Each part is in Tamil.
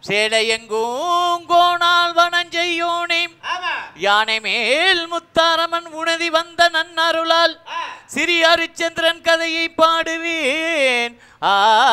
சேலையெங்கும் கோணால் வனஞ்செய்யோனே ஆமா யானை மேல் முத்தாரமன் உணதி வந்த நன்னருளால் ஆ. சிறிய ஹரிச்சந்திரன் கதையை பாடுவேன் ஆ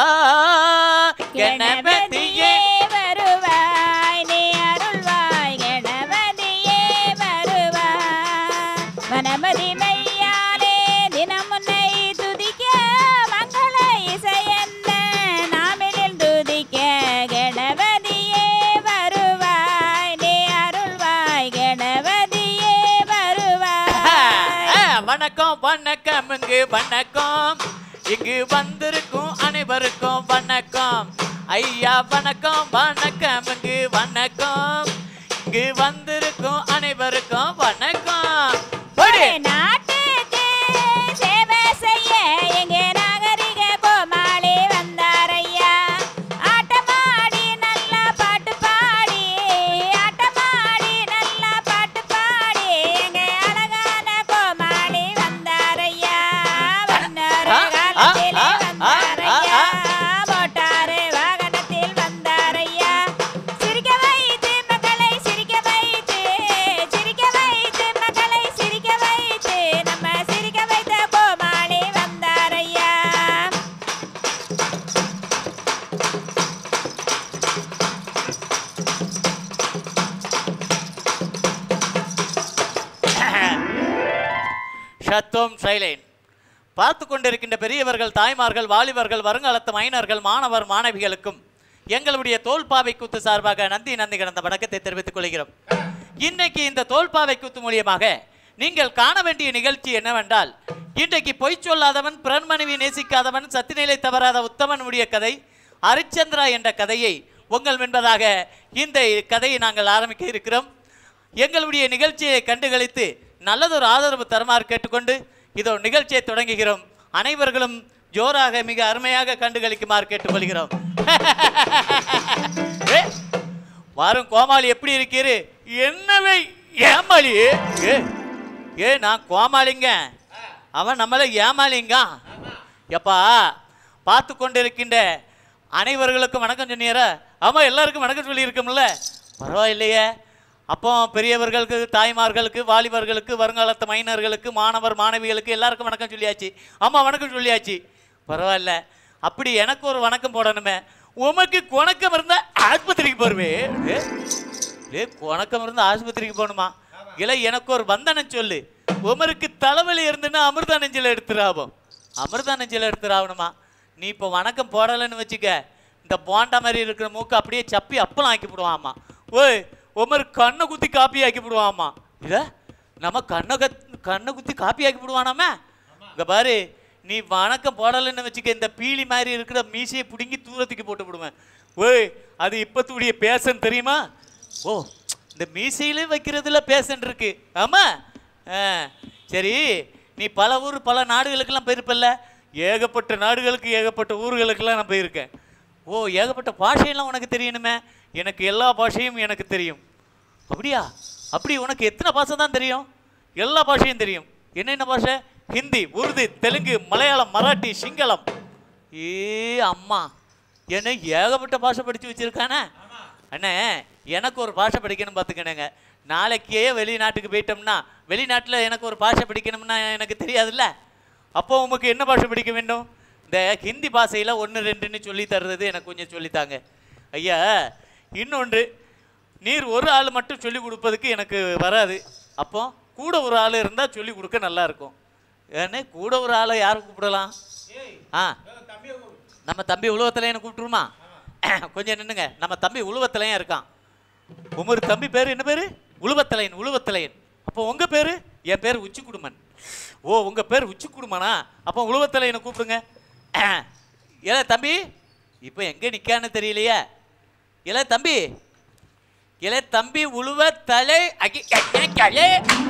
கணபதியே வருவாய் நீ அருள்வாய் கணபதியே வருவாய் வனமதி மையாலே தினம் உன்னை துதிக்க மங்கள இசையென்ன நாமினில் துதிக்க கணபதியே வருவாய் நீ அருள்வாய் கணபதியே வருவாய் ஆ, வணக்கம் வணக்கம் இங்கு வணக்கம் இங்கு வந்திருக்கும் அனைவருக்கும் வணக்கம் ஐயா வணக்கம் வணக்கம் இங்கு வணக்கம் இங்கு வந்திருக்கும் அனைவருக்கும் வணக்கம் போடு. ஒரு நாட்டுக்கு சேவை செய்ய எங்க நாகரிக கோமாளி வந்தாரையா ஆட்டமாடி நல்லா பாட்டு பாடி ஆட்டமாடி நல்லா பாட்டு பாடி எங்க அழகான கோமாளி வந்தாரையா வந்தார ஆ, ஆ, காலத்திலே ஆ, ஆ, வந்தாரையா ஆ. மோட்டாரு வாகனத்தில் வந்தாரையா சிரிக்க வைத்து மக்களை சிரிக்க வைத்து சிரிக்க வைத்து மக்களை சிரிக்க வைத்து நம்ம சிரிக்க வைத்த கோமாளி வந்தாரையா ஷத்தோம் சைலேன் பார்த்து கொண்டிருக்கின்ற பெரியவர்கள் தாய்மார்கள் வாலிபர்கள் வருங்காலத்து மைனர்கள் மாணவர் மாணவிகளுக்கும் எங்களுடைய தோல்பாவை கூத்து சார்பாக நந்தி நந்தி கிடந்த வணக்கத்தை தெரிவித்துக் கொள்கிறோம் இன்னைக்கு இந்த தோல்பாவை கூத்து மூலியமாக நீங்கள் காண வேண்டிய நிகழ்ச்சி என்னவென்றால் இன்றைக்கு பொய் சொல்லாதவன் பிறன் மனைவி நேசிக்காதவன் சத்திநிலை தவறாத உத்தமனுடைய கதை ஹரிச்சந்திரா என்ற கதையை உங்கள் என்பதாக இந்த கதையை நாங்கள் ஆரம்பிக்க இருக்கிறோம் எங்களுடைய நிகழ்ச்சியை கண்டுகளித்து நல்லதொரு ஆதரவு தருமாறு கேட்டுக்கொண்டு இதோ நிகழ்ச்சியை தொடங்குகிறோம் அனைவர்களும் ஜோராக மிக அருமையாக கண்டுகளிக்குமாறு கேட்டுக்கொள்கிறோம் ஏ, வாரும் கோமாளி எப்படி இருக்கிறது என்னவை ஏமாளி ஏ ஏ நான் கோமாளிங்க அவன் நம்மளை ஏமாளிங்க எப்பா பார்த்து கொண்டிருக்கின்ற அனைவர்களுக்கும் வணக்கம் சொன்னீர ஆமாம் எல்லாருக்கும் வணக்கம் சொல்லியிருக்கோம்ல பரவாயில்லையே அப்போ பெரியவர்களுக்கு தாய்மார்களுக்கு வாலிபர்களுக்கு வருங்காலத்து மைனர்களுக்கு மாணவர் மாணவிகளுக்கு எல்லாருக்கும் வணக்கம் சொல்லியாச்சு ஆமாம் வணக்கம் சொல்லியாச்சு பரவாயில்ல அப்படி எனக்கு ஒரு வணக்கம் போடணுமே உமக்கு குணக்கம் இருந்தால் ஆஸ்பத்திரிக்கு போருவே ஏ, ஏ குணக்கம் இருந்தால் ஆஸ்பத்திரிக்கு போகணுமா இல்லை எனக்கு ஒரு வந்தனம் சொல்லு உமருக்கு தலைவலி இருந்துன்னா அமிர்தா நெஞ்சில் எடுத்துறாவோம் அமிர்தா நெஞ்சில் எடுத்துறாவணுமா நீ இப்போ வணக்கம் போடலைன்னு வச்சுக்க இந்த போண்டா மாதிரி இருக்கிற மூக்கு அப்படியே சப்பி அப்பளம் ஆக்கி விடுவாமா ஓய் உமர் கண்ணை குத்தி காப்பி ஆக்கி விடுவாமா இத நம்ம கண்ணை கத் கண்ணை குத்தி காப்பி ஆக்கி விடுவானாமே இங்க பாரு நீ வணக்கம் போடலைன்னு வச்சுக்க இந்த பீலி மாதிரி இருக்கிற மீசையை பிடுங்கி தூரத்துக்கு போட்டு விடுவேன் ஓய் அது இப்பத்துடைய பேசன் தெரியுமா ஓ இந்த மீசையிலே வைக்கிறதுல பேசன் இருக்கு ஆமா ஆ, சரி நீ பல ஊர் பல நாடுகளுக்கெல்லாம் போயிருப்பல்ல ஏகப்பட்ட நாடுகளுக்கு ஏகப்பட்ட ஊர்களுக்கெல்லாம் நான் போயிருக்கேன் ஓ ஏகப்பட்ட பாஷையெல்லாம் உனக்கு தெரியணுமே எனக்கு எல்லா பாஷையும் எனக்கு தெரியும் அப்படியா அப்படி உனக்கு எத்தனை பாஷை தான் தெரியும் எல்லா பாஷையும் தெரியும் என்னென்ன பாஷை ஹிந்தி உருது தெலுங்கு மலையாளம் மராட்டி சிங்களம் ஏ அம்மா என்ன ஏகப்பட்ட பாஷை படித்து வச்சிருக்கானே அண்ணே எனக்கு ஒரு பாஷை படிக்கணும் பார்த்துக்கணுங்க நாளைக்கே வெளிநாட்டுக்கு போயிட்டோம்னா வெளிநாட்டில் எனக்கு ஒரு பாஷை படிக்கணும்னா எனக்கு தெரியாதுல்ல அப்போ உமக்கு என்ன பாஷை படிக்க வேண்டும் இந்த ஹிந்தி பாஷையில் ஒன்று ரெண்டுன்னு சொல்லி தர்றது எனக்கு கொஞ்சம் சொல்லித்தாங்க ஐயா இன்னொன்று நீர் ஒரு ஆள் மட்டும் சொல்லி கொடுப்பதுக்கு எனக்கு வராது அப்போ கூட ஒரு ஆள் இருந்தால் சொல்லி கொடுக்க நல்லா இருக்கும் ஏன்னு கூட ஒரு ஆளை யார் கூப்பிடலாம் ஆ நம்ம தம்பி உழுவத்திலையனை கூப்பிட்டுருமா கொஞ்சம் நின்னுங்க நம்ம தம்பி உழுவத்திலையும் இருக்கான் உமர் தம்பி பேர் என்ன பேர் உழுவத்தலையன் உழுவத்தலையன் அப்போ உங்கள் பேர் என் பேர் உச்சி குடுமன் ஓ உங்கள் பேர் உச்சி குடுமனா அப்போ உழுவத்தலையனை கூப்பிடுங்க ஏல தம்பி இப்போ எங்கே நிற்கான்னு தெரியலையே ஏல தம்பி இல தம்பி உழுவ தலை அகி கலே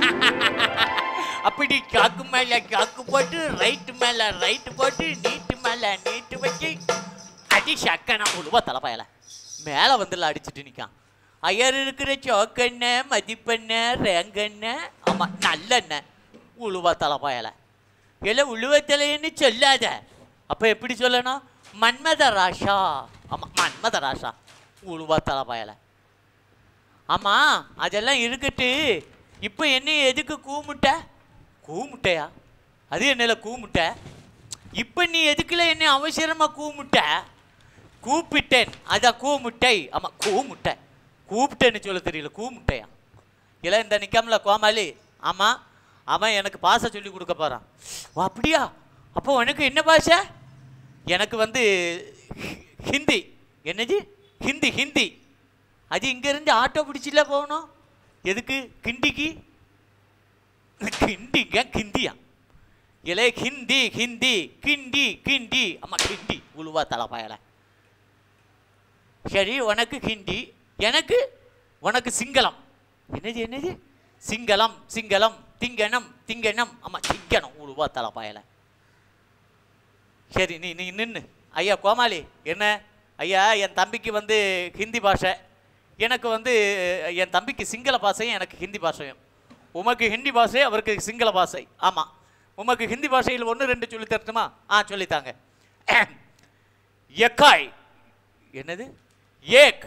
அப்படி காக்கு மேல காக்கு போட்டு ரைட்டு மேல ரைட்டு போட்டு நீட்டு மேல நீட்டு வச்சு அடி சக்கனா உழுவ தலைப்பாயல மேலே வந்துல அடிச்சுட்டு நிற்கான் ஐயர் இருக்கிற சோக்கெண்ண மதிப்பெண்ண ரேங்கெண்ண ஆமாம் நல்லெண்ண உழுவ தலைப்பாயல இல்லை உழுவ தலைன்னு சொல்லாத அப்போ எப்படி சொல்லணும் மன்மத ராஷா ஆமாம் மன்மத ராஷா உழுவா தலைப்பாயல ஆமா அதெல்லாம் இருக்கட்டு இப்போ என்ன எதுக்கு கூமுட்ட கூமுட்டையா அது என்னல கூமுட்ட இப்போ நீ எதுக்குல என்ன அவசரமா கூமுட்ட கூப்பிட்டேன் அதான் கூமுட்டை ஆமா கூமுட்டை கூப்பிட்டேன்னு சொல்ல தெரியல கூமுட்டையா இல்லை இந்த நிற்காமல கோமாளி ஆமாம் அவன் எனக்கு பாசை சொல்லி கொடுக்க போகிறான் ஓ அப்படியா அப்போ உனக்கு என்ன பாஷை எனக்கு வந்து ஹி- ஹிந்தி என்னது ஹிந்தி ஹிந்தி அது இங்கேருந்து ஆட்டோ பிடிச்சில போகணும் எதுக்கு கிண்டிக்கு கிண்டிங்க கிண்டியா இலே ஹிந்தி ஹிந்தி கிண்டி கிண்டி ஆமாம் கிண்டி உழுவா தலைப்பாயல சரி உனக்கு ஹிந்தி எனக்கு உனக்கு சிங்களம் என்னது என்னது சிங்களம் சிங்களம் திங்கணம் திங்கணம் ஆமா திங்கணம் உழுவா தலைப்பாயல சரி நீ நீ நின்று ஐயா கோமாளி என்ன ஐயா என் தம்பிக்கு வந்து ஹிந்தி பாஷை எனக்கு வந்து என் தம்பிக்கு சிங்கள பாஷையும் எனக்கு ஹிந்தி பாஷையும் உமக்கு ஹிந்தி பாஷை அவருக்கு சிங்கள பாஷை ஆமாம் உமக்கு ஹிந்தி பாஷையில் ஒன்று ரெண்டு சொல்லி தரட்டுமா ஆ சொல்லித்தாங்க எக்காய் என்னது ஏக்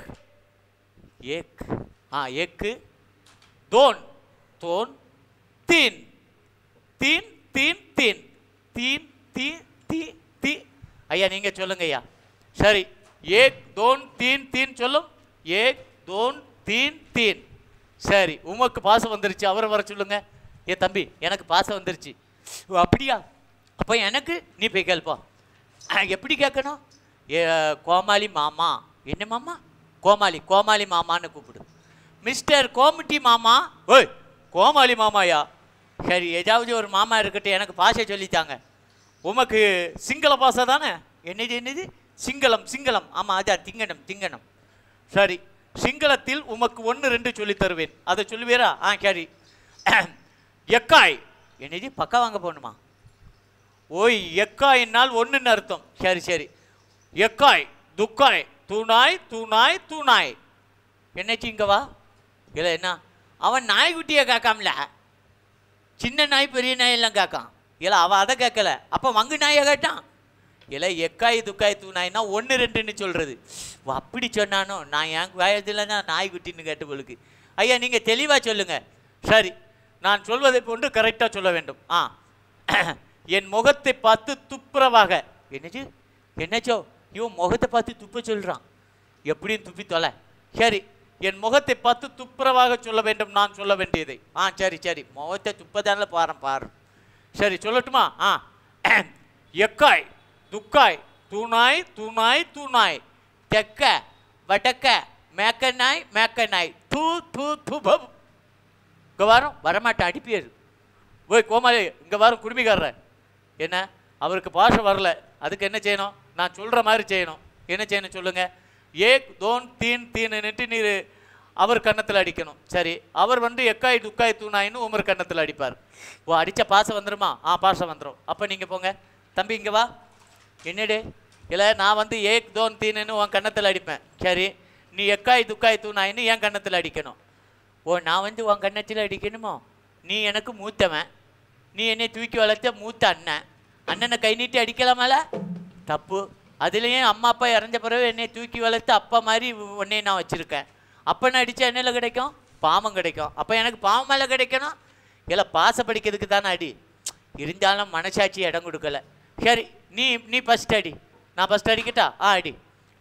ஏக் ஆ ஏக்கு தோன் தோன் தீன் தீன் தீன் தீன் தீன் தீ தீ தீ ஐயா நீங்க சொல்லுங்க ஐயா சரி ஏக் தோன் தீன் தீன் சொல்லும் ஏக் தோன் தீன் தீன் சரி உமக்கு பாசம் வந்துருச்சு அவரை வர சொல்லுங்க ஏ தம்பி எனக்கு பாசம் வந்துருச்சு ஓ அப்படியா அப்போ எனக்கு நீ போய் கேள்ப்பா அஹ், எப்படி கேட்கணும் ஏ கோமாளி மாமா என்ன மாமா கோமாளி கோமாளி மாமான்னு கூப்பிடு மிஸ்டர் கோமுட்டி மாமா ஓய் கோமாளி மாமாயா சரி ஏதாவது ஒரு மாமா இருக்கட்டும் எனக்கு பாஷை சொல்லித்தாங்க உமக்கு சிங்கள பாஷை தானே என்னது என்னது சிங்களம் சிங்களம் ஆமாம் அதான் திங்கணம் திங்கணம் சரி சிங்களத்தில் உமக்கு ஒன்று ரெண்டு சொல்லித் தருவேன் அதை சொல்லுவீரா ஆ சரி எக்காய் என்னது பக்கா வாங்க போகணுமா ஓய் எக்காயினால் ஒன்றுன்னு அர்த்தம் சரி சரி எக்காய் துக்காய் தூணாய் தூணாய் தூணாய் என்னச்சு இங்க வா இல்லை என்ன அவன் நாய்க்குட்டியை கேட்காமல சின்ன நாய் பெரிய நாய் எல்லாம் கேட்கான் இல்லை அவன் அதை கேட்கல அப்போ மங்கு நாயை கேட்டான் இல்லை எக்காய் துக்காய் தூணாய்னா ஒன்று ரெண்டுன்னு சொல்கிறது ஓ அப்படி சொன்னானோ நான் என் வயதில் தான் நாய்க்குட்டின்னு கேட்டு பொழுது ஐயா நீங்கள் தெளிவாக சொல்லுங்கள் சரி நான் சொல்வதை போன்று கரெக்டாக சொல்ல வேண்டும் ஆ என் முகத்தை பார்த்து துப்புரவாக என்னச்சு என்னச்சோ இவன் முகத்தை பார்த்து துப்ப சொல்கிறான் எப்படியும் துப்பி தொலை சரி என் முகத்தை பார்த்து துப்புரவாக சொல்ல வேண்டும் நான் சொல்ல வேண்டியதை ஆ சரி சரி முகத்தை துப்பதான பாரு பாரு சரி சொல்லட்டுமா ஆ எக்காய் துக்காய் தூணாய் தூணாய் தூணாய் தெக்க வடக்க மேக்க நாய் மேக்க நாய் தூ தூ தூ பப் இங்கே வரும் வரமாட்டேன் அடிப்பியர் ஓய் கோமாளி இங்கே வரும் குடுமிக்காரர் என்ன அவருக்கு பாஷை வரல அதுக்கு என்ன செய்யணும் நான் சொல்கிற மாதிரி செய்யணும் என்ன செய்யணும் சொல்லுங்க ஏக் தோன் தீன் தீன்னுட்டு நீர் அவர் கன்னத்தில் அடிக்கணும் சரி அவர் வந்து எக்காய் துக்காய் தூணாயின்னு உமர் கன்னத்தில் அடிப்பார் ஓ அடித்த பாசை வந்துருமா ஆ பாசை வந்துடும் அப்போ நீங்கள் போங்க தம்பி இங்கே வா என்னடே இல்லை நான் வந்து ஏக் தோன் தீனுன்னு உன் கன்னத்தில் அடிப்பேன் சரி நீ எக்காய் துக்காய் தூணாயின்னு என் கன்னத்தில் அடிக்கணும் ஓ நான் வந்து உன் கன்னத்தில் அடிக்கணுமோ நீ எனக்கு மூத்தவன் நீ என்னை தூக்கி வளர்த்த மூத்த அண்ணன் அண்ணனை கை நீட்டி அடிக்கலாமல தப்பு அதுலேயும் அம்மா அப்பா இறந்த பிறகு என்னை தூக்கி வளர்த்து அப்பா மாதிரி உன்னை நான் வச்சுருக்கேன் அப்பனை அடித்தா என்னல கிடைக்கும் பாவம் கிடைக்கும் அப்போ எனக்கு பாவம் மேலே கிடைக்கணும் இல்லை பாச படிக்கிறதுக்கு தானே அடி இருந்தாலும் மனசாட்சி இடம் கொடுக்கல சரி நீ நீ ஃபஸ்ட் அடி நான் ஃபஸ்ட் அடிக்கட்டா ஆ அடி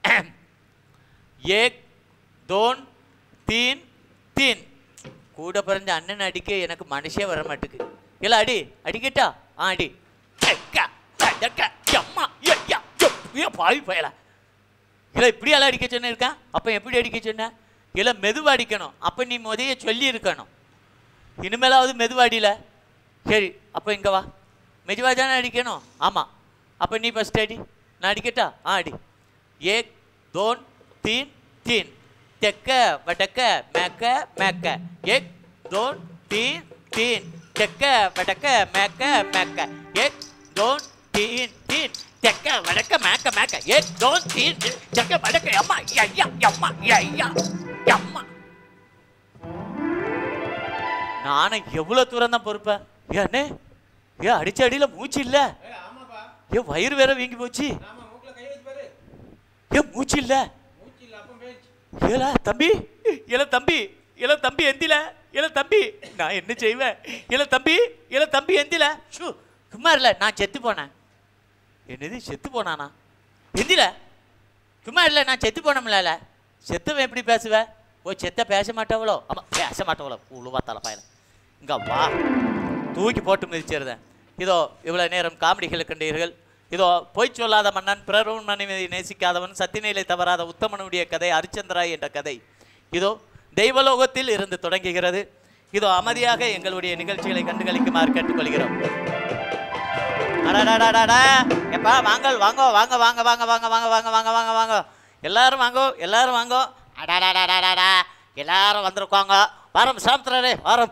ஏக் தோன் தீன் தீன் கூட பிறந்த அண்ணன் அடிக்க எனக்கு மனசே வர மாட்டுக்கு இல்லை அடி அடிக்கட்டா ஆ அடி அக்கா, அடக்கா, எம்மா, ஐயா, எப், ஏ, பாவி பயல இல்லை இப்படி எல்லாம் அடிக்க சொன்னிருக்கேன் அப்போ எப்படி அடிக்க சொன்ன இல்லை மெதுவாக அடிக்கணும் அப்போ நீ முதைய சொல்லி இருக்கணும் இனிமேலாவது மெதுவாடியில் சரி அப்போ இங்கே வா மெதுவாக தானே அடிக்கணும் ஆமாம் அப்போ நீ ஃபஸ்ட் அடி நான் அடிக்கட்டா ஆ அடி ஏக் தோன் தீன் தீன் தெக்க வடக்க மேக்க மேக்க ஏக் தோன் தீன் தீன் தெக்க வடக்க மேக்க மேக்க ஏக் தோன் தீன் தீன் தெக்க வடக்க மேக்க மேக்க ஏக் தோன் தீன் தீன், தெக்க வடக்க அம்மா ஐயா அம்மா ஐயா அம்மா நானும் எவ்வளோ தூரம் தான் பொறுப்பேன் ஏண்ணே ஏன் அடிச்ச அடியில் மூச்சு இல்லை ஏய், ஆமாப்பா ஏன் வயிறு வேற வீங்கி போச்சு ஆமா மூக்குல கை வச்சு பாரு ஏன் மூச்சு இல்லை மூச்சு இல்ல அப்பம் போயிடுச்சு ஏல தம்பி ஏல தம்பி ஏல தம்பி எந்தில ஏல தம்பி நான் என்ன செய்வேன் ஏல தம்பி ஏல தம்பி எந்தில ஷூ சும்மா இல்லை நான் செத்து போனேன் என்னது செத்து போனானா எந்தில சும்மா இல்லை நான் செத்து போனோம்ல செத்தவன் எப்படி பேசுவ ஓ செத்த பேச மாட்டவளோ ஆமாம் பேச மாட்டவளோ உழுவா தலைப்பாயில இங்க வா தூக்கி போட்டு மிதிச்சிருந்தேன் இதோ இவ்வளோ நேரம் காமெடிகள் கண்டீர்கள் இதோ பொய் சொல்லாத மன்னன் பிறரும் மனைவியை நேசிக்காதவன் சத்திநிலை தவறாத உத்தமனுடைய கதை ஹரிச்சந்திராய் என்ற கதை இதோ தெய்வலோகத்தில் இருந்து தொடங்குகிறது இதோ அமைதியாக எங்களுடைய நிகழ்ச்சிகளை கண்டுகளிக்குமாறு கேட்டுக்கொள்கிறோம் அடடடடடா எப்பா வாங்கல் வாங்கோ வாங்க வாங்க வாங்க வாங்க வாங்க வாங்க வாங்க வாங்க வாங்க எல்லாரும் வாங்கோ எல்லாரும் வாங்கோ அடடடடடடா எல்லாரும் வந்திருக்காங்க வரோம் சாமித்திரரே வரோம்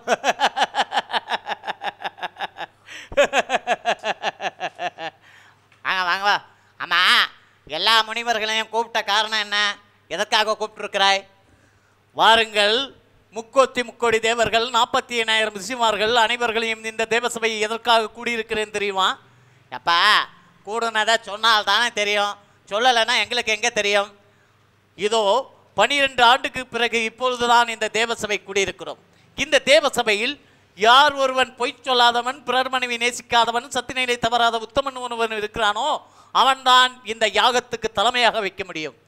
வாங்க வாங்க வா ஆமா எல்லா முனிவர்களையும் கூப்பிட்ட காரணம் என்ன எதற்காக கூப்பிட்டுருக்கிறாய் வாருங்கள் முக்கோத்தி முக்கோடி தேவர்கள் நாற்பத்தி எண்ணாயிரம் ரிஷிமார்கள் அனைவர்களையும் இந்த தேவசபை எதற்காக கூடியிருக்கிறேன் தெரியுமா எப்பா கூடுனதை சொன்னால் தானே தெரியும் சொல்லலைன்னா எங்களுக்கு எங்கே தெரியும் இதோ பனிரெண்டு ஆண்டுக்கு பிறகு இப்பொழுதுதான் இந்த தேவசபை கூடியிருக்கிறோம் இந்த தேவசபையில் யார் ஒருவன் பொய் சொல்லாதவன் பிறர் மனைவி நேசிக்காதவன் சத்தினையை தவறாத உத்தமன் ஒருவன் இருக்கிறானோ அவன்தான் இந்த யாகத்துக்கு தலைமையாக வைக்க முடியும்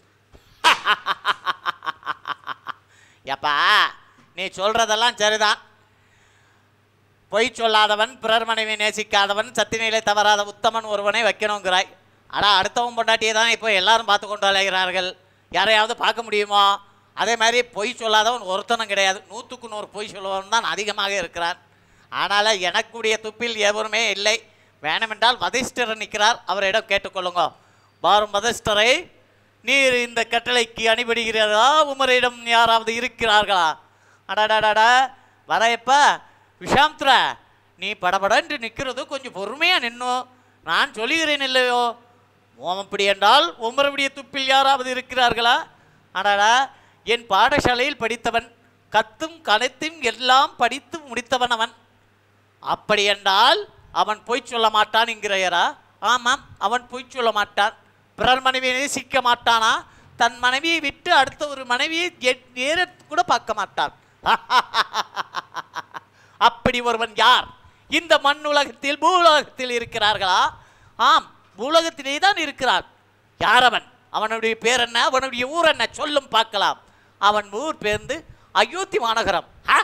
எப்பா நீ சொல்றதெல்லாம் சரிதான் பொய் சொல்லாதவன் பிறர் மனைவி நேசிக்காதவன் சத்தினிலை தவறாத உத்தமன் ஒருவனை வைக்கணுங்கிறாய் அடா அடுத்தவன் பொண்டாட்டியை தான் இப்போ எல்லாரும் பார்த்து கொண்டு அலைகிறார்கள் யாரையாவது பார்க்க முடியுமா அதே மாதிரி பொய் சொல்லாதவன் ஒருத்தனும் கிடையாது நூற்றுக்கு நூறு பொய் சொல்லுவன் தான் அதிகமாக இருக்கிறான் ஆனால் எனக்குடைய துப்பில் எவருமே இல்லை வேணுமென்றால் வதிஷ்டர் நிற்கிறார் அவரிடம் கேட்டுக்கொள்ளுங்க பாரும் வதிஷ்டரை நீர் இந்த கட்டளைக்கு அணிபடுகிறதா உமரிடம் யாராவது இருக்கிறார்களா அடடடடா வரையப்பா விஷாம்த்ரா நீ படபடன்று நிற்கிறது கொஞ்சம் பொறுமையாக நின்னோம் நான் சொல்லுகிறேன் இல்லையோ ஓம் அப்படி என்றால் உமருடைய துப்பில் யாராவது இருக்கிறார்களா அடடா என் பாடசாலையில் படித்தவன் கத்தும் கனைத்தும் எல்லாம் படித்து முடித்தவன் அவன் அப்படி என்றால் அவன் பொய் சொல்ல மாட்டான் என்கிறாரா ஆமாம் அவன் பொய் சொல்ல மாட்டான் பிறர் மனைவியை நேசிக்க மாட்டானா தன் மனைவியை விட்டு அடுத்த ஒரு மனைவியை எ- நேர கூட பார்க்க மாட்டான் அப்படி ஒருவன் யார் இந்த மண்ணுலகத்தில் பூலோகத்தில் இருக்கிறார்களா ஆம் பூலோகத்திலே தான் இருக்கிறான் யார் அவன் அவனுடைய பேர் என்ன அவனுடைய ஊர் என்ன சொல்லும் பார்க்கலாம் அவன் ஊர் பேர்ந்து அயோத்தி மாநகரம் ஹ!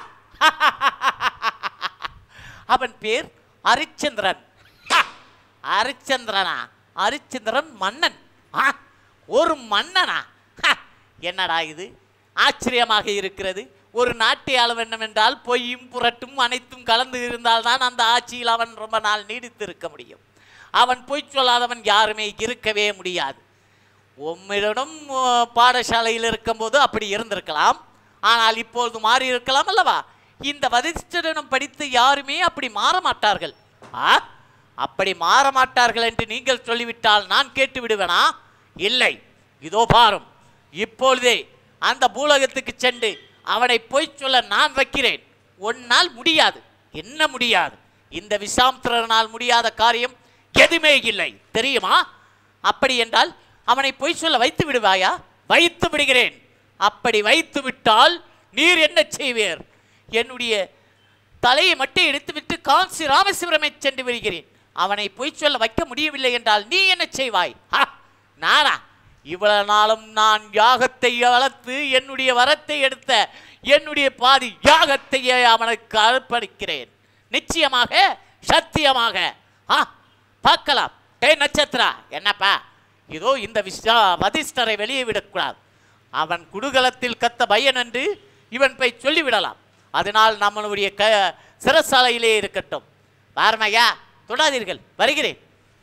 அவன் பேர் ஹரிச்சந்திரன் ஹ! ஹரிச்சந்திரனா ஹரிச்சந்திரன் மன்னன் ஆ! ஒரு மன்னனா ஹ! என்னடா இது ஆச்சரியமாக இருக்கிறது ஒரு நாட்டை ஆள வேண்டும் என்றால் பொய்யும் புரட்டும் அனைத்தும் கலந்து இருந்தால்தான் அந்த ஆட்சியில் அவன் ரொம்ப நாள் நீடித்து இருக்க முடியும் அவன் பொய் சொல்லாதவன் யாருமே இருக்கவே முடியாது உம்மிடம் அஹ், பாடசாலையில் இருக்கும்போது அப்படி இருந்திருக்கலாம் ஆனால் இப்பொழுது மாறி இருக்கலாம் அல்லவா இந்த வதிஷ்டரிடம் படித்து யாருமே அப்படி மாற மாட்டார்கள் ஆ அப்படி மாற மாட்டார்கள் என்று நீங்கள் சொல்லிவிட்டால் நான் கேட்டு விடுவேனா இல்லை இதோ பாரும் இப்பொழுதே அந்த பூலகத்துக்கு சென்று அவனை பொய் சொல்ல நான் வைக்கிறேன் உன்னால் முடியாது என்ன முடியாது இந்த விசாம்பிரனால் முடியாத காரியம் எதுவுமே இல்லை தெரியுமா அப்படி என்றால் அவனை பொய் சொல்ல வைத்து விடுவாயா வைத்து விடுகிறேன் அப்படி வைத்து விட்டால் நீர் என்ன செய்வீர் என்னுடைய தலையை மட்டும் எடுத்துவிட்டு காஞ்சி ராமசிவரமை சென்று வருகிறேன் அவனை பொய் சொல்ல வைக்க முடியவில்லை என்றால் நீ என்ன செய்வாய் ஹா, நானா இவ்வளவு நாளும் நான் யாகத்தை வளர்த்து என்னுடைய வரத்தை எடுத்த என்னுடைய பாதி யாகத்தையே அவனுக்கு அர்ப்பணிக்கிறேன் நிச்சயமாக சத்தியமாக ஆ பார்க்கலாம் டே நட்சத்திரா என்னப்பா இதோ இந்த விஷா வதிஷ்டரை வெளியே விடக்கூடாது அவன் குடுகலத்தில் கத்த பையன் என்று இவன் போய் சொல்லிவிடலாம் அதனால் நம்மளுடைய க சிறசாலையிலே இருக்கட்டும் வாரமையா தொடாதீர்கள் வருகிறேன்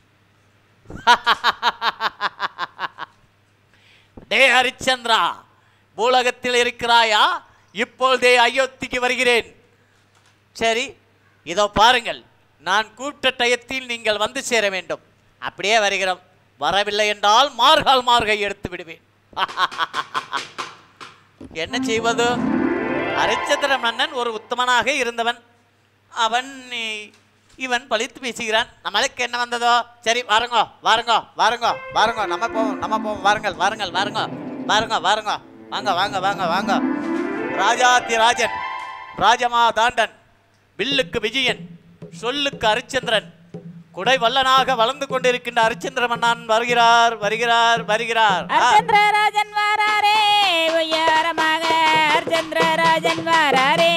டே ஹரிச்சந்திரா பூலகத்தில் இருக்கிறாயா இப்பொழுதே அயோத்திக்கு வருகிறேன் சரி இதோ பாருங்கள் நான் கூப்பிட்ட டயத்தில் நீங்கள் வந்து சேர வேண்டும் அப்படியே வருகிறோம் வரவில்லை என்றால் மார்கால் மார்கை எடுத்து விடுவேன் என்ன செய்வது ஹரிச்சந்திர மன்னன் ஒரு உத்தமனாக இருந்தவன் அவன் இ- இவன் பழித்து பேசுகிறான் நம்மளுக்கு என்ன வந்ததோ சரி வாருங்கோ வாருங்கோ வாருங்கோ வாருங்கோ நம்ம போவோம் நம்ம போவோம் வாருங்கள் வாருங்கள் வாருங்கோ வாருங்க வாருங்க வாங்க வாங்க வாங்க வாங்க ராஜாதி ராஜன் ராஜமா தாண்டன் வில்லுக்கு விஜயன் சொல்லுக்கு அரிச்சந்திரன் குடை வல்லனாக வளர்ந்து கொண்டிருக்கின்ற அரிச்சந்திர மன்னான் வருகிறார் வருகிறார் வருகிறார் ஆ, அர்ச்சந்திரராஜன் வாராரே ஒய்யாரமாக அர்ச்சந்திரராஜன் வாராரே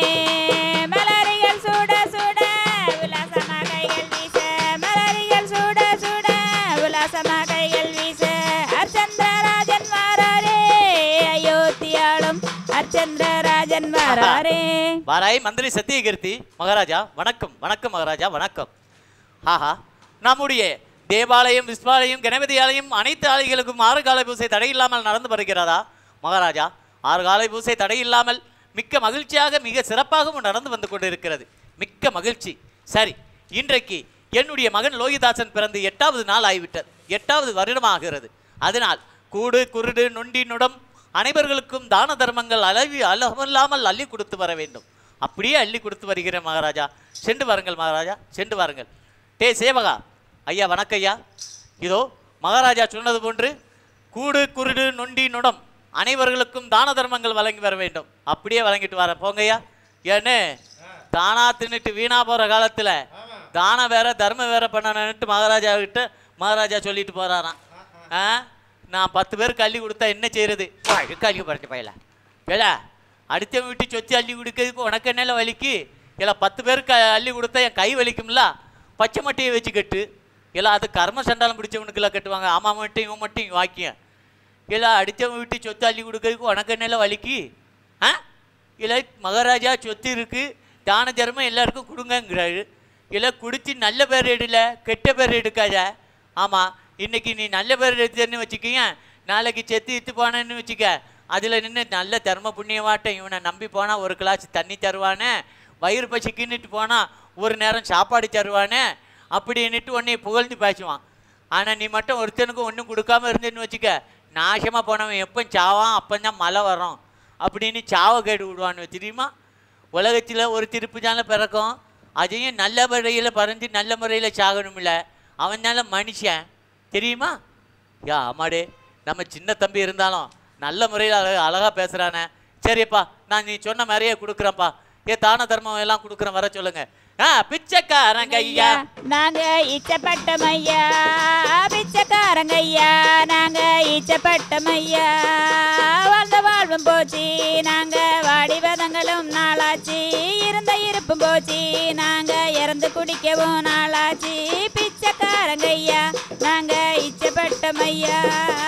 மலரிகள் சூட சூட உல்லாசமாக கைகள் வீச மலரிகள் சூட சூட உல்லாசமாக கைகள் வீச அர்ச்சந்திரராஜன் வாராரே அயோத்தியாளும் அர்ச்சந்திரராஜன் வாராரே வாராய் மந்திரி சத்தியகீர்த்தி மகாராஜா வணக்கம் வணக்கம் மகாராஜா வணக்கம் ஆஹா நம்முடைய தேவாலயம் விஸ்வாலயம் கணபதி ஆலயம் அனைத்து ஆலயங்களுக்கும் ஆறு கால பூசை தடையில்லாமல் நடந்து வருகிறதா மகாராஜா ஆறு கால பூசை தடையில்லாமல் மிக்க மகிழ்ச்சியாக மிக சிறப்பாகவும் நடந்து வந்து கொண்டிருக்கிறது மிக்க மகிழ்ச்சி சரி இன்றைக்கு என்னுடைய மகன் லோகிதாசன் பிறந்து எட்டாவது நாள் ஆகிவிட்டது எட்டாவது வருடமாகிறது அதனால் கூடு குருடு நொண்டி நுடம் அனைவர்களுக்கும் தான தர்மங்கள் அளவி அளவில்லாமல் அள்ளி கொடுத்து வர வேண்டும் அப்படியே அள்ளி கொடுத்து வருகிறேன் மகாராஜா சென்று வாருங்கள் மகாராஜா சென்று வாருங்கள் டே சேவகா ஐயா வணக்கம் ஐயா இதோ மகாராஜா சொன்னது போன்று கூடு குருடு நொண்டி நுடம் அனைவர்களுக்கும் தான தர்மங்கள் வழங்கி வர வேண்டும் அப்படியே வழங்கிட்டு வரேன் போங்கய்யா ஏன்னு தானா தின்னுட்டு வீணா போகிற காலத்தில் தானம் வேற தர்மம் வேற பண்ணணுன்ட்டு மகாராஜா கிட்ட மகாராஜா சொல்லிட்டு போறாராம் ஆ நான் பத்து பேருக்கு அள்ளி கொடுத்தா என்ன செய்யறது அள்ளி பறஞ்ச பையல வேலை அடுத்தவன் வீட்டு சொத்து அள்ளி கொடுக்கறதுக்கு உனக்கு என்னல வலிக்கு இல்லை பத்து பேருக்கு அள்ளி கொடுத்தா என் கை வலிக்கும்ல பச்சை மட்டையை வச்சு கட்டு இல்லை அது கர்ம சண்டாலம் பிடிச்சவனுக்குலாம் கட்டுவாங்க ஆமாம் மட்டும் இவன் மட்டும் இவன் வாக்கியம் இல்லை அடித்தவன் வீட்டு சொத்து அள்ளி கொடுக்கறதுக்கு உனக்கு என்னல வலிக்கு ஆ இல்லை மகாராஜா சொத்து இருக்கு தான தர்மம் எல்லாருக்கும் கொடுங்கங்கிறாரு இல்லை குடிச்சு நல்ல பேர் எடுல கெட்ட பேர் எடுக்காத ஆமாம் இன்னைக்கு நீ நல்ல பேர் எடுத்தேன்னு வச்சுக்கீங்க நாளைக்கு செத்து இத்து போனேன்னு வச்சுக்க அதில் நின்று நல்ல தர்ம புண்ணியமாட்டம் இவனை நம்பி போனால் ஒரு கிளாஸ் தண்ணி தருவானே வயிறு பசிக்குன்னுட்டு போனால் ஒரு நேரம் சாப்பாடு தருவானே அப்படின்னுட்டு உன்னை புகழ்ந்து பேசுவான் ஆனால் நீ மட்டும் ஒருத்தனுக்கு ஒன்றும் கொடுக்காம இருந்தேன்னு வச்சுக்க நாசமாக போனவன் எப்போ சாவான் அப்போ மழை வரும் அப்படின்னு சாவை கேடு விடுவான்னு தெரியுமா உலகத்தில் ஒரு திருப்பு தானே பிறக்கும் அதையும் நல்ல முறையில் பறந்து நல்ல முறையில் சாகணும்ல அவன் தானே மனுஷன் தெரியுமா யா ஆமாடே நம்ம சின்ன தம்பி இருந்தாலும் நல்ல முறையில் அழகா அழகாக பேசுகிறானே சரிப்பா நான் நீ சொன்ன மாதிரியே கொடுக்குறேன்ப்பா ஏ தான தர்மம் எல்லாம் கொடுக்குறேன் வர சொல்லுங்க ஆ பிச்சைக்காரங்க ஐயா நாங்க இச்சப்பட்டம் ஐயா பிச்சைக்காரங்க ஐயா நாங்க இச்சப்பட்டம் ஐயா வாழ்ந்த வாழ்வும் போச்சு நாங்க வாடி வதங்களும் நாளாச்சு இருந்த இருப்பும் போச்சு நாங்க இறந்து குடிக்கவும் நாளாச்சு பிச்சைக்காரங்க ஐயா நாங்க இச்சப்பட்டம் ஐயா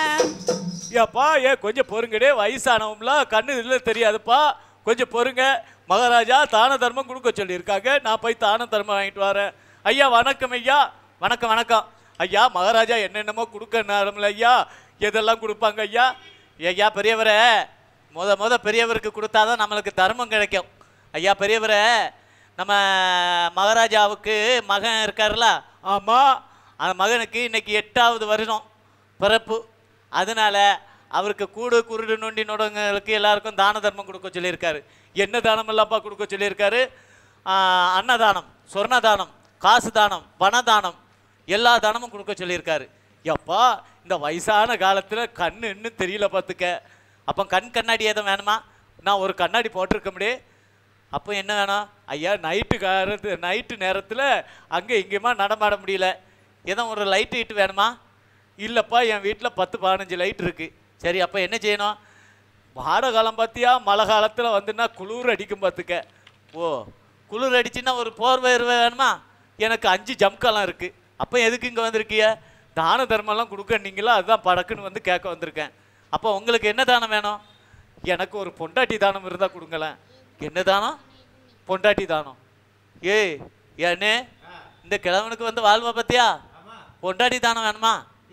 ஏப்பா ஏ கொஞ்சம் பொறுங்கடே வயசானவங்களா கண்ணு இதில் தெரியாதுப்பா கொஞ்சம் பொறுங்க மகாராஜா தான தர்மம் கொடுக்க சொல்லியிருக்காங்க நான் போய் தான தர்மம் வாங்கிட்டு வரேன் ஐயா வணக்கம் ஐயா வணக்கம் வணக்கம் ஐயா மகாராஜா என்னென்னமோ கொடுக்க நேரம்ல ஐயா எதெல்லாம் கொடுப்பாங்க ஐயா ஐயா பெரியவரே முத முத பெரியவருக்கு கொடுத்தாதான் நம்மளுக்கு தர்மம் கிடைக்கும் ஐயா பெரியவரே நம்ம மகாராஜாவுக்கு மகன் இருக்கார்ல ஆமாம் அந்த மகனுக்கு இன்னைக்கு எட்டாவது வருஷம் பிறப்பு அதனால அவருக்கு கூடு குருடு நொண்டி நொடங்களுக்கு எல்லாருக்கும் தான தர்மம் கொடுக்க சொல்லியிருக்காரு என்ன தானம் எல்லாப்பா கொடுக்க சொல்லியிருக்காரு ஆஹ், அன்னதானம் சொர்ண தானம் காசு தானம் பணதானம் எல்லா தானமும் கொடுக்க சொல்லியிருக்காரு எப்பா இந்த வயசான காலத்தில் கண்ணு இன்னும் தெரியல பார்த்துக்க அப்போ கண் கண்ணாடி எதுவும் வேணுமா நான் ஒரு கண்ணாடி போட்டிருக்க முடியே அப்போ என்ன வேணும் ஐயா நைட்டு காலத்து நைட்டு நேரத்தில் அங்கே இங்கேயுமா நடமாட முடியல ஏதோ ஒரு லைட்டு இட்டு வேணுமா இல்லைப்பா என் வீட்டில் பத்து பதினஞ்சு லைட் இருக்குது சரி அப்போ என்ன செய்யணும் வாடை காலம் பார்த்தியா மழை காலத்தில் வந்துன்னா குளிர் அடிக்கும் பார்த்துக்க ஓ குளிர் அடிச்சுன்னா ஒரு போர்வை இருவை வேணுமா எனக்கு அஞ்சு ஜம்கெல்லாம் இருக்குது அப்போ எதுக்கு இங்கே வந்திருக்கிய தான தர்மம்லாம் கொடுக்கன்னீங்களா அதுதான் படக்குன்னு வந்து கேட்க வந்திருக்கேன் அப்போ உங்களுக்கு என்ன தானம் வேணும் எனக்கு ஒரு பொண்டாட்டி தானம் இருந்தால் கொடுங்களேன் என்ன தானம் பொண்டாட்டி தானம் ஏய் ஏண்ணே இந்த கிழவனுக்கு வந்து வாழ்வா பார்த்தியா பொண்டாட்டி தானம் வேணுமா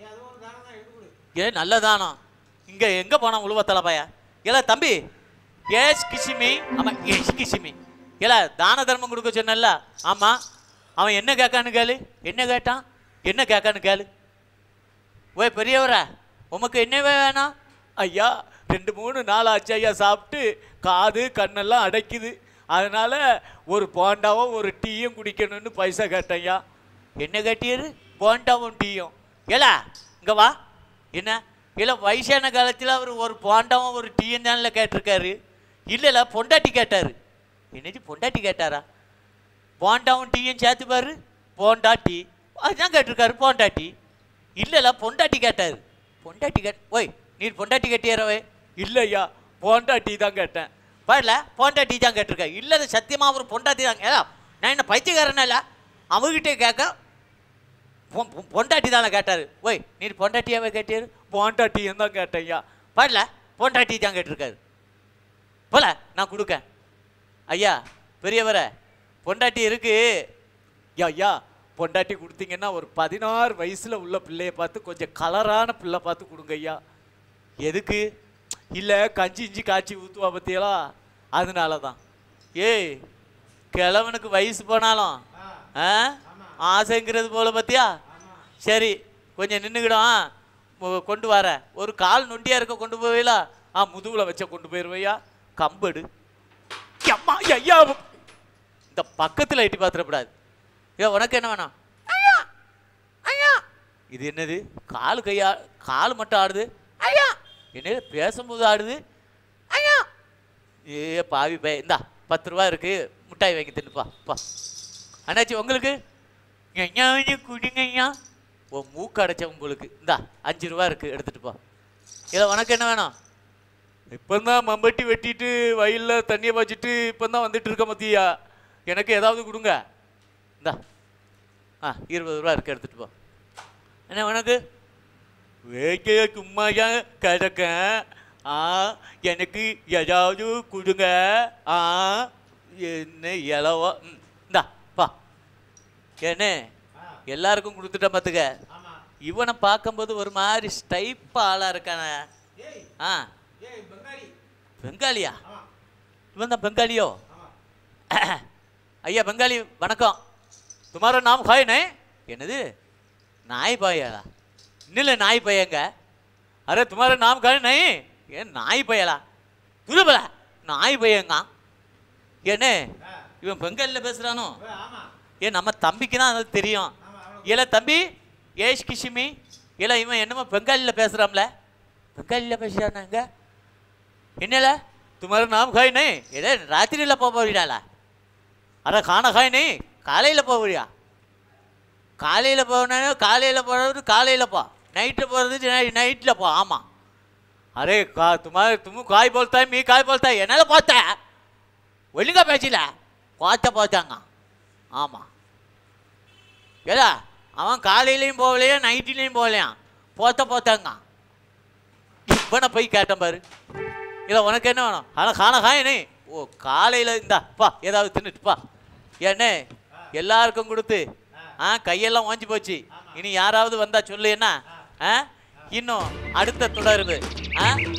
ஏ நல்ல தானம் இங்கே எங்கே போனான் உழுவத்தலை பைய ஏல தம்பி ஏஸ் கிசிமி ஆமாம் ஏஸ் கிசிமி ஏல தான தர்மம் கொடுக்க சொன்னல ஆமாம் அவன் என்ன கேட்கான்னு கேளு என்ன கேட்டான் என்ன கேட்கான்னு கேளு ஓய் பெரியவரா உமக்கு என்ன வேணாம் ஐயா ரெண்டு மூணு நாள் ஆச்சு ஐயா சாப்பிட்டு காது கண்ணெல்லாம் அடைக்குது அதனால ஒரு போண்டாவும் ஒரு டீயும் குடிக்கணும்னு பைசா கேட்டேன் ஐயா என்ன கேட்டியரு போண்டாவும் டீயும் ஏலா இங்க வா என்ன இல்லை வயசான காலத்தில் அவர் ஒரு போண்டாவும் ஒரு டீயும் தானே கேட்டிருக்காரு இல்லைல்ல பொண்டாட்டி கேட்டார் என்னது பொண்டாட்டி கேட்டாரா போண்டாவும் டீயும் சேர்த்து பாரு போண்டா டீ அதுதான் கேட்டிருக்காரு போண்டா டீ இல்லைல்ல பொண்டாட்டி கேட்டார் பொண்டாட்டி கேட் ஓய் நீ பொண்டாட்டி கேட்டியாரவே இல்லையா போண்டா டீ தான் கேட்டேன் பாருல போண்டா டீ தான் கேட்டிருக்கேன் இல்லை அது சத்தியமாக அவர் பொண்டாட்டி தான் ஏதா நான் என்ன பைத்தியக்காரனா இல்லை அவர்கிட்டே கேட்க பொ- பொ- பொண்டாட்டி தானே கேட்டார் ஓய் நீ பொண்டாட்டியாவே கேட்டாரு பொண்டாட்டியும் தான் கேட்டேன்யா பாருல பொண்டாட்டி தான் கேட்டிருக்காரு போல நான் கொடுக்கேன் ஐயா பெரியவரை பொண்டாட்டி இருக்கு யா ஐயா பொண்டாட்டி கொடுத்தீங்கன்னா ஒரு பதினாறு வயசுல உள்ள பிள்ளைய பார்த்து கொஞ்சம் கலரான பிள்ளை பார்த்து கொடுங்க ஐயா எதுக்கு இல்லை கஞ்சி இஞ்சி காய்ச்சி ஊற்றுவா பத்தியலா அதனால தான் ஏய் கிழவனுக்கு வயசு போனாலும் ஆ ஆசைங்கிறது போல பத்தியா சரி கொஞ்சம் நின்றுக்கிடும் கொண்டு வர ஒரு கால் நொண்டியா இருக்க கொண்டு போவீங்களா ஆ முதுகுல வச்ச கொண்டு போயிருவையா கம்பெடு அம்மா ஐயா இந்த பக்கத்தில் எட்டி பார்த்துடக்கூடாது ஏ உனக்கு என்ன வேணும் ஐயா ஐயா இது என்னது கால் கையா கால் மட்டும் ஆடுது ஐயா என்னது பேசும்போது ஆடுது ஐயா ஏ பாவி பே இந்தா பத்து ரூபா இருக்கு மிட்டாய் வாங்கி தின்னுப்பா பா அண்ணாச்சி உங்களுக்கு ஐயா குடிங்க ஐயா ஓ மூக்கு அடைச்ச உங்களுக்கு இந்தா அஞ்சு ரூபா இருக்கு எடுத்துட்டு போ இல்லை உனக்கு என்ன வேணும் இப்போதான் மம்பட்டி வெட்டிட்டு வயலில் தண்ணியை பாய்ச்சிட்டு இப்போ தான் வந்துட்டு இருக்க மத்தியா எனக்கு ஏதாவது கொடுங்க இந்தா ஆ இருபது ரூபா இருக்கு எடுத்துட்டு போ என்ன உனக்கு வேக்கைய சும்மாயா கிடக்கேன் ஆ எனக்கு ஏதாவது கொடுங்க ஆ என்ன இலவோ ம் இந்தா பா என்ன எல்லாருக்கும் கொடுத்துட்டேன் பார்த்துக்க இவனை பார்க்கும்போது ஒரு மாதிரி ஸ்டைப் ஆளாக இருக்கானே ஆ பெங்காலியா இவன் தான் பெங்காலியோ ஐயா பெங்காலி வணக்கம் துமாரோ நாம் ஹாய்னே என்னது நாய் பாயாளா இன்னில்ல நாய் பையங்க அரே துமாரோ நாம் காய் நை ஏன் நாய் பயலா துருபல நாய் பையங்க என்ன இவன் பெங்காலியில் பேசுகிறானோ ஏன் நம்ம தம்பிக்கு தான் அது தெரியும் ஏல தம்பி ஏஷ் கிஷிமி ஏல இவன் என்னமோ பெங்காலியில் பேசுகிறான்ல பெங்காலியில் பேசுகிறானாங்க என்னல तुम्हारा नाम खाई नहीं ஏடே ராத்திரியில் போக போறீடால அட காண காய் நீ காலையில் போக போறியா காலையில் போகணும் காலையில் போகிறது காலையில் போ நைட்டு போகிறது நைட்டில் போ ஆமாம் அரே கா तुम्हारे तुम காய் बोलता है मी காய் बोलता है என்னால் பார்த்த ஒழுங்கா பேசல பார்த்த பார்த்தாங்க ஆமாம் ஏடா அவன் காலையிலையும் போகலையா நைட்டிலையும் போகலையா போத்த போத்தாங்க இவனை போய் கேட்டேன் பாரு இல்லை உனக்கு என்ன வேணும் ஆனால் காண காயனே ஓ காலையில் இந்தா பா ஏதாவது தின்னுட்டு பா ஏண்ணே எல்லாருக்கும் கொடுத்து ஆ கையெல்லாம் ஓஞ்சி போச்சு இனி யாராவது வந்தா சொல்லு என்ன ஆ இன்னும் அடுத்த தொடருது ஆ